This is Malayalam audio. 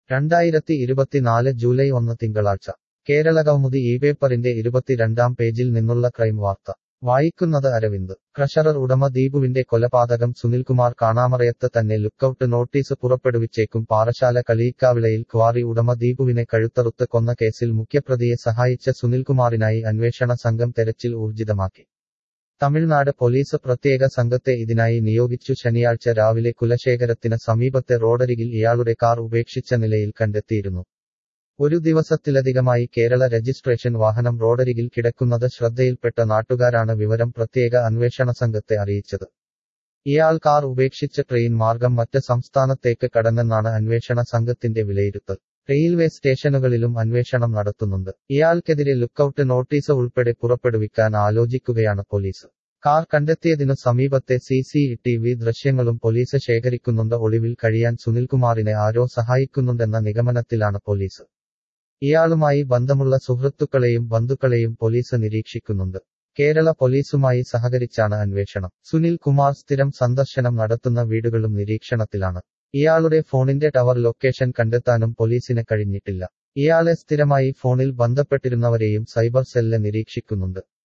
രണ്ടായിരത്തി ഇരുപത്തിനാല് ജൂലൈ ഒന്ന് തിങ്കളാഴ്ച കേരളകൗമുദി ഈ പേപ്പറിന്റെ ഇരുപത്തിരണ്ടാം പേജിൽ നിന്നുള്ള ക്രൈം വാർത്ത വായിക്കുന്നത് അരവിന്ദ് ക്രഷറർ ഉടമ ദീപുവിന്റെ കൊലപാതകം സുനിൽകുമാർ കാണാമറയത്ത് തന്നെ ലുക്കൌട്ട് നോട്ടീസ് പുറപ്പെടുവിച്ചേക്കും പാറശാല കളിയിക്കാവിളയിൽ ക്വാറി ഉടമ ദീപുവിനെ കഴുത്തറുത്ത് കൊന്ന കേസിൽ മുഖ്യപ്രതിയെ സഹായിച്ച സുനിൽകുമാറിനായി അന്വേഷണ സംഘം തെരച്ചിൽ ഊർജിതമാക്കി തമിഴ്നാട് പോലീസ് പ്രത്യേക സംഘത്തെ ഇതിനായി നിയോഗിച്ചു ശനിയാഴ്ച രാവിലെ കുലശേഖരത്തിന് സമീപത്തെ റോഡരികിൽ ഇയാളുടെ കാർ ഉപേക്ഷിച്ച നിലയിൽ കണ്ടെത്തിയിരുന്നു ഒരു ദിവസത്തിലധികമായി കേരള രജിസ്ട്രേഷൻ വാഹനം റോഡരികിൽ കിടക്കുന്നത് ശ്രദ്ധയിൽപ്പെട്ട നാട്ടുകാരാണ് വിവരം പ്രത്യേക അന്വേഷണ സംഘത്തെ അറിയിച്ചത് ഇയാൾ കാർ ഉപേക്ഷിച്ച് ട്രെയിൻ മാർഗം മറ്റ് സംസ്ഥാനത്തേക്ക് കടന്നെന്നാണ് അന്വേഷണ സംഘത്തിന്റെ വിലയിരുത്തൽ റെയിൽവേ സ്റ്റേഷനുകളിലും അന്വേഷണം നടത്തുന്നുണ്ട് ഇയാൾക്കെതിരെ ലുക്കൌട്ട് നോട്ടീസ് ഉൾപ്പെടെ പുറപ്പെടുവിക്കാൻ ആലോചിക്കുകയാണ് പോലീസ് കാർ കണ്ടെത്തിയതിനു സമീപത്തെ സി സി ടി വി ദൃശ്യങ്ങളും പോലീസ് ശേഖരിക്കുന്നുണ്ട് ഒളിവിൽ കഴിയാൻ സുനിൽകുമാറിനെ ആരോ സഹായിക്കുന്നുണ്ടെന്ന നിഗമനത്തിലാണ് പോലീസ് ഇയാളുമായി ബന്ധമുള്ള സുഹൃത്തുക്കളെയും ബന്ധുക്കളെയും പോലീസ് നിരീക്ഷിക്കുന്നുണ്ട് കേരള പോലീസുമായി സഹകരിച്ചാണ് അന്വേഷണം സുനിൽ കുമാർ സ്ഥിരം സന്ദർശനം നടത്തുന്ന വീടുകളും നിരീക്ഷണത്തിലാണ് ഇയാളുടെ ഫോണിന്റെ ടവർ ലൊക്കേഷൻ കണ്ടെത്താനും പോലീസിന് കഴിഞ്ഞിട്ടില്ല ഇയാളെ സ്ഥിരമായി ഫോണിൽ ബന്ധപ്പെട്ടിരുന്നവരെയും സൈബർ സെല്ല് നിരീക്ഷിക്കുന്നുണ്ട്